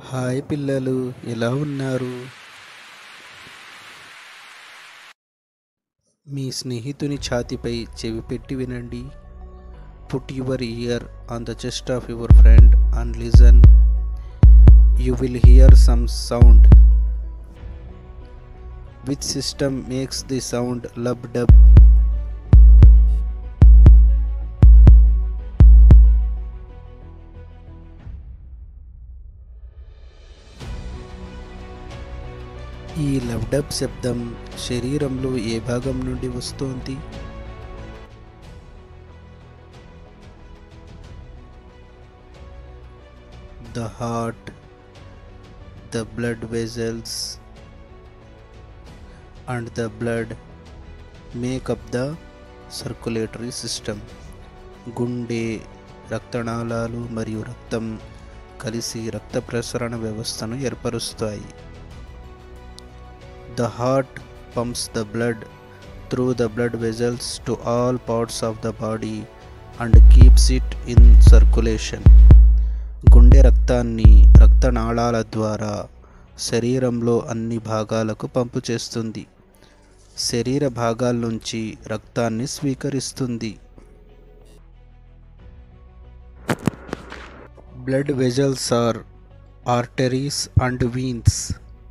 Hi పిల్లలు ఎలా ఉన్నారు మీ స్నేహితుని ఛాతిపై చెవి పెట్టి వినండి put your ear on the chest of your friend and listen you will hear some sound which system makes the sound lub dub ఈ లబ్డబ్ శబ్దం శరీరంలో ఏ భాగం నుండి వస్తోంది the heart the blood vessels and the blood make up the circulatory system గుండె రక్తనాళాలు మరియు రక్తం కలిసి రక్త ప్రసరణ వ్యవస్థను ఏర్పరుస్తాయి The heart pumps the blood through the blood vessels to all parts of the body and keeps it in circulation. గుండె రక్తాన్ని రక్తనాళాల ద్వారా శరీరంలో అన్ని భాగాలకు పంపు చేస్తుంది శరీర భాగాల నుంచి రక్తాన్ని స్వీకరిస్తుంది blood vessels are arteries and veins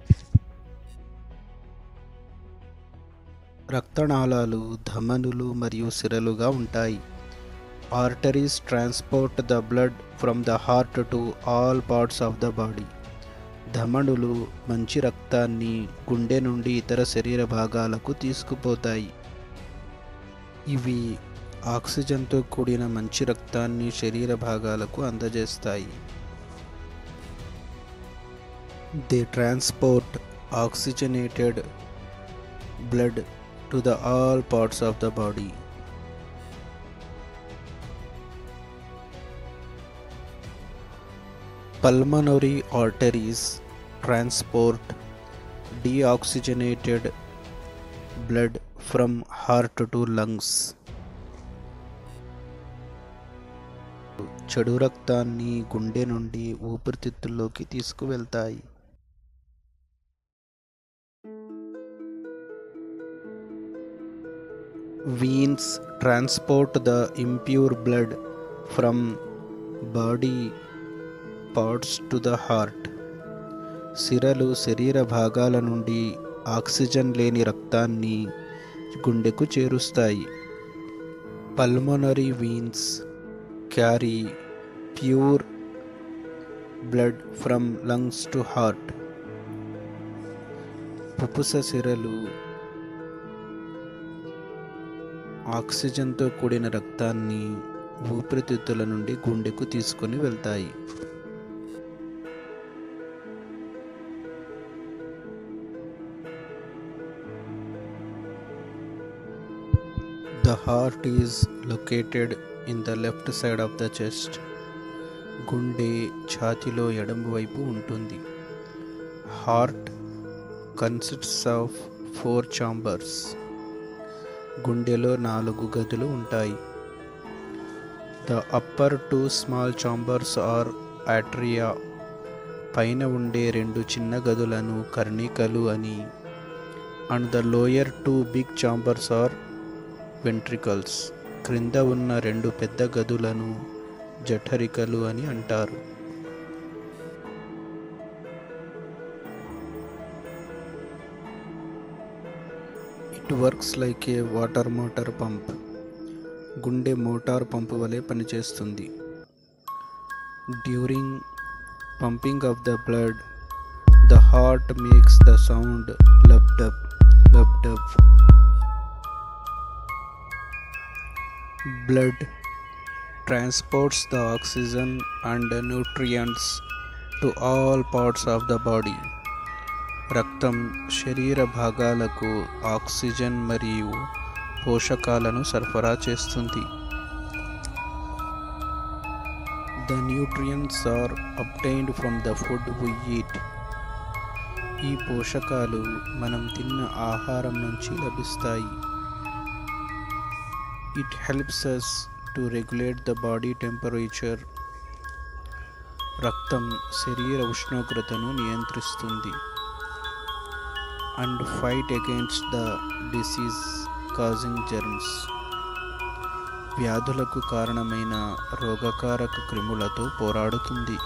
రక్తనాళాలు ధమనులు మరియు సిరలుగా ఉంటాయి arteries transport the blood from the heart to all parts of the body ధమనులు మంచి రక్తాన్ని గుండె నుండి ఇతర శరీర భాగాలకు తీసుకుపోతాయి ఇవి ఆక్సిజన్తో కూడిన మంచి రక్తాన్ని శరీర భాగాలకు అందజేస్తాయి they transport oxygenated blood to the all parts of the body. Pulmonary arteries transport deoxygenated blood from heart to lungs. చెడు రక్తాన్ని గుండె నుండి ఊపిరితిత్తుల్లోకి తీసుకువెళ్తాయి veins transport the impure blood from body parts to the heart సిరలు శరీర భాగాల నుండి oxygen లేని రక్తాన్ని గుండెకు చేరుస్తాయి pulmonary veins carry pure blood from lungs to heart పుపుస సిరలు ఆక్సిజన్తో కూడిన రక్తాన్ని ఊపిరితిత్తుల నుండి గుండెకు తీసుకొని వెళ్తాయి the heart is located in the left side of the chest గుండె ఛాతిలో ఎడమ వైపు ఉంటుంది heart consists of four chambers గుండెలో నాలుగు గదులు ఉంటాయి the upper two small chambers are atria పైన ఉండే రెండు చిన్న గదులను కర్ణికలు అని and the lower two big chambers are ventricles క్రింద ఉన్న రెండు పెద్ద గదులను జఠరికలు అని అంటారు it works like a water motor pump గుండె మోటార్ పంపు వలె పనిచేస్తుంది during pumping of the blood the heart makes the sound lub dub lub dub blood transports the oxygen and nutrients to all parts of the body రక్తం శరీర భాగాలకు oxygen మరియు పోషకాలను సరఫరా చేస్తుంది the nutrients are obtained from the food we eat ఈ పోషకాలు మనం తిన్న ఆహారం నుంచి లభిస్తాయి it helps us to regulate the body temperature రక్తం శరీర ఉష్ణోగ్రతను నియంత్రిస్తుంది and fight against the disease causing germs వ్యాధులకు కారణమైన రోగకారక క్రిములతో పోరాడుతుంది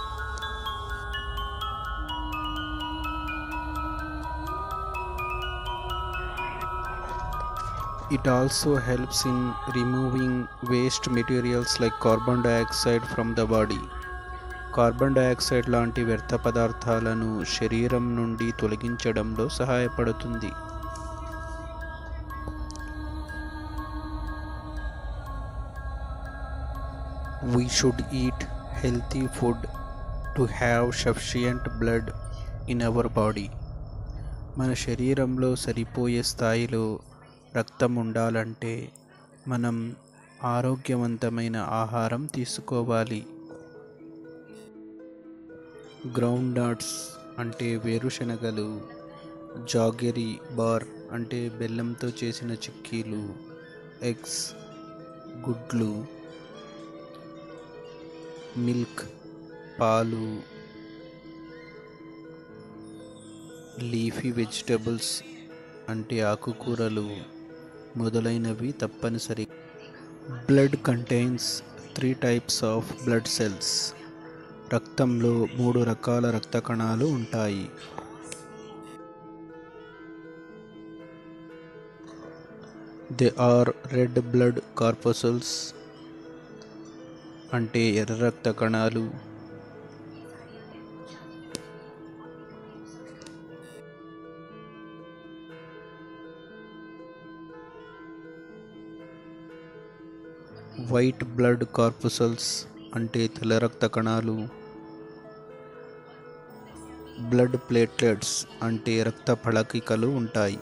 It also helps in removing waste materials like carbon dioxide from the body. Carbon dioxide లాంటి వ్యర్థ పదార్థాలను శరీరం నుండి తొలగించడంలో సహాయపడుతుంది we should eat healthy food to have sufficient blood in our body మన శరీరంలో సరిపోయే స్థాయిలో రక్తం ఉండాలంటే మనం ఆరోగ్యవంతమైన ఆహారం తీసుకోవాలి గ్రౌండ్ నట్స్ అంటే వేరుశనగలు జాగెరీ బార్ అంటే బెల్లంతో చేసిన చిక్కీలు ఎగ్స్ గుడ్లు మిల్క్ పాలు లీఫీ వెజిటబుల్స్ అంటే ఆకుకూరలు మొదలైనవి తప్పనిసరి blood contains three types of blood cells రక్తంలో మూడు రకాల రక్త కణాలు ఉంటాయి they are red blood corpuscles అంటే ఎర్ర రక్త కణాలు వైట్ బ్లడ్ కార్పుసల్స్ అంటే తెల్ల రక్త కణాలు బ్లడ్ ప్లేట్లెట్స్ అంటే రక్త ఫళకికలు ఉంటాయి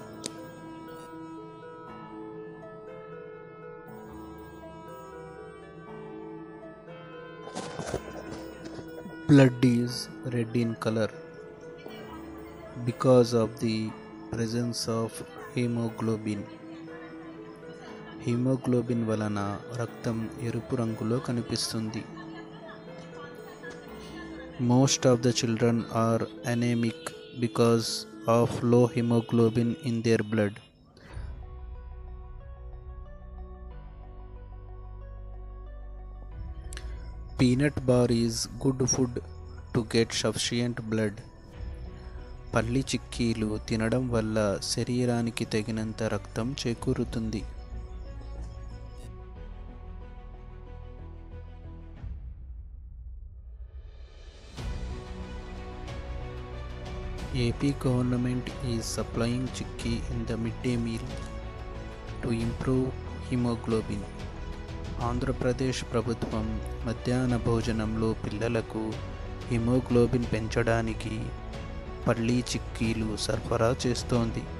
blood is red in colour because of the presence of haemoglobin haemoglobin వలన రక్తం ఎరుపు రంగులో కనిపిస్తుంది most of the children are anaemic because of low haemoglobin in their blood peanut bar is good food to get sufficient blood పల్లి చిక్కీలు తినడం వల్ల శరీరానికి తగినంత రక్తం చేకూరుతుంది AP government is supplying chikki in the midday meal to improve hemoglobin. Andhra Pradesh ప్రభుత్వం మధ్యాహ్న భోజనంలో పిల్లలకు హిమోగ్లోబిన్ పెంచడానికి పల్లీ చిక్కీలు సరఫరా చేస్తోంది